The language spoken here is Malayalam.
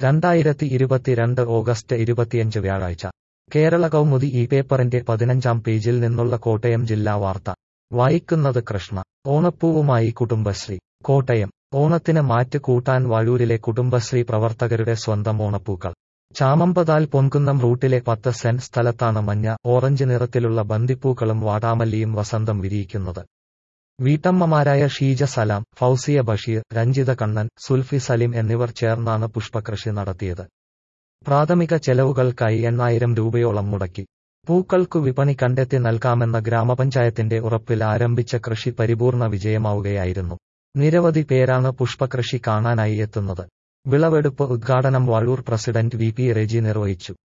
രണ്ടായിരത്തി ഇരുപത്തിരണ്ട് ഓഗസ്റ്റ് ഇരുപത്തിയഞ്ച് വ്യാഴാഴ്ച കേരള കൗമുദി ഈ പേപ്പറിന്റെ പതിനഞ്ചാം പേജിൽ നിന്നുള്ള കോട്ടയം ജില്ലാ വാർത്ത വായിക്കുന്നത് കൃഷ്ണ ഓണപ്പൂവുമായി കുടുംബശ്രീ കോട്ടയം ഓണത്തിന് മാറ്റ് കൂട്ടാൻ വഴൂരിലെ കുടുംബശ്രീ പ്രവർത്തകരുടെ സ്വന്തം ഓണപ്പൂക്കൾ ചാമമ്പതാൽ പൊൻകുന്നം റൂട്ടിലെ പത്ത് സെന്റ് സ്ഥലത്താണ് മഞ്ഞ ഓറഞ്ച് നിറത്തിലുള്ള ബന്ദിപ്പൂക്കളും വാടാമല്ലിയും വസന്തം വിരിയിക്കുന്നത് വീട്ടമ്മമാരായ ഷീജ സലാം ഫൗസിയ ബഷീർ രഞ്ജിത കണ്ണൻ സുൽഫി സലിം എന്നിവർ ചേർന്നാണ് പുഷ്പകൃഷി നടത്തിയത് പ്രാഥമിക ചെലവുകൾക്കായി എണ്ണായിരം രൂപയോളം മുടക്കി പൂക്കൾക്കു വിപണി കണ്ടെത്തി നൽകാമെന്ന ഗ്രാമപഞ്ചായത്തിന്റെ ഉറപ്പിൽ ആരംഭിച്ച കൃഷി പരിപൂർണ വിജയമാവുകയായിരുന്നു നിരവധി പേരാണ് പുഷ്പകൃഷി കാണാനായി എത്തുന്നത് വിളവെടുപ്പ് ഉദ്ഘാടനം Vazhoor president V P Reji നിർവഹിച്ചു